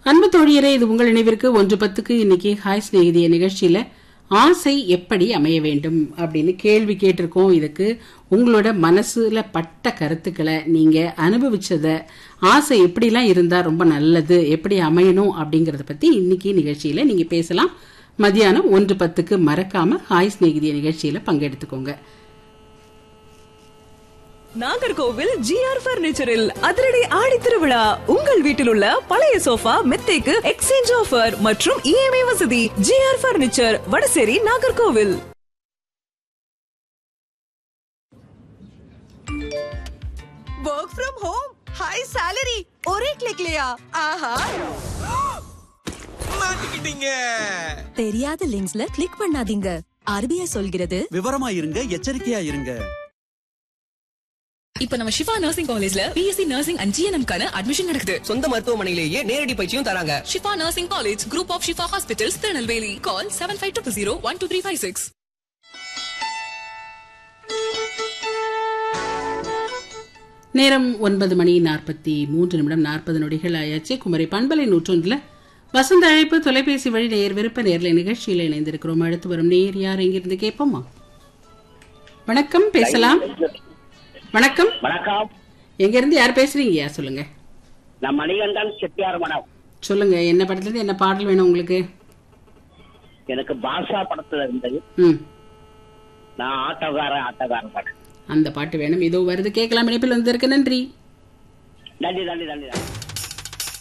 அன்பு தோழியரே இது உங்கள் நினைவிற்கு ஒன்று பத்துக்கு இன்னைக்கு ஹாய் சிநேகிதிய நிகழ்ச்சியில ஆசை எப்படி அமைய வேண்டும் அப்படின்னு கேள்வி கேட்டிருக்கோம் இதுக்கு உங்களோட மனசுல பட்ட கருத்துக்களை நீங்க அனுபவிச்சத ஆசை எப்படிலாம் இருந்தா ரொம்ப நல்லது எப்படி அமையணும் அப்படிங்கறத பத்தி இன்னைக்கு நிகழ்ச்சியில நீங்க பேசலாம் மதியானம் ஒன்று பத்துக்கு மறக்காம ஹாய் சிநேகிதிய நிகழ்ச்சியில பங்கெடுத்துக்கோங்க நாகர்கோவில் ஜிஆர் பர்னிச்சரில் அதிரடி ஆடி திருவிழா உங்கள் வீட்டில் உள்ள பழைய சோஃபா மெத்தைக்கு எக்ஸ்சேஞ்ச் ஆஃபர் மற்றும் இஎம்ஐ வசதி GR furniture Vadasery Nagercoil work from home high salary और एक क्लिक लिया ஆஹா மாட்டிக்கிட்டீங்க தெரியாத லிங்க்ஸ்ல கிளிக் பண்ணாதீங்க ஆர்பிஐ சொல்கிறது விவரமா இருங்க எச்சரிக்கையா இருங்க இப்ப நம்ம ஷிஃபா நர்சிங் காலேஜ்ல BSc nursing and GNM admission நடக்குது சொந்த மருத்துவமனையிலேயே நேரடி பயிற்சியும் தராங்க Shifa nursing college group of Shifa hospitals Tirunelveli call seven five two zero one two three five six நேரம் ஒன்பது மணி நாற்பத்தி மூன்று நிமிடம் நாற்பது நொடிகள் ஆயாச்சு குமரி பண்பலை நூற்றொன்றுல வசந்த அழைப்பு தொலைபேசி வழி நேர் விருப்ப நேர்ல நிகழ்ச்சியில் இணைந்திருக்கிறோம் அடுத்து வரும் நேர் யார் எங்கிருந்து கேட்போமா வணக்கம் பேசலாம் வணக்கம் வணக்கம் எங்கிருந்து யார் பேசுறீங்க சொல்லுங்க நான் மணிகண்டன் செட்டியார் மடம் சொல்லுங்க என்ன படத்துல இருந்து என்ன பாடல் வேணும் உங்களுக்கு எனக்கு பாஷா படத்துல இருந்தது ம் நான் ஆட்டோக்காரன் ஆட்டோக்காரன் படம் அந்த பாட்டு வேணும் இதோ வருது கேட்கலாம் இணைப்பில் வந்திருக்கு நன்றி நன்றி நன்றி நன்றி நன்றி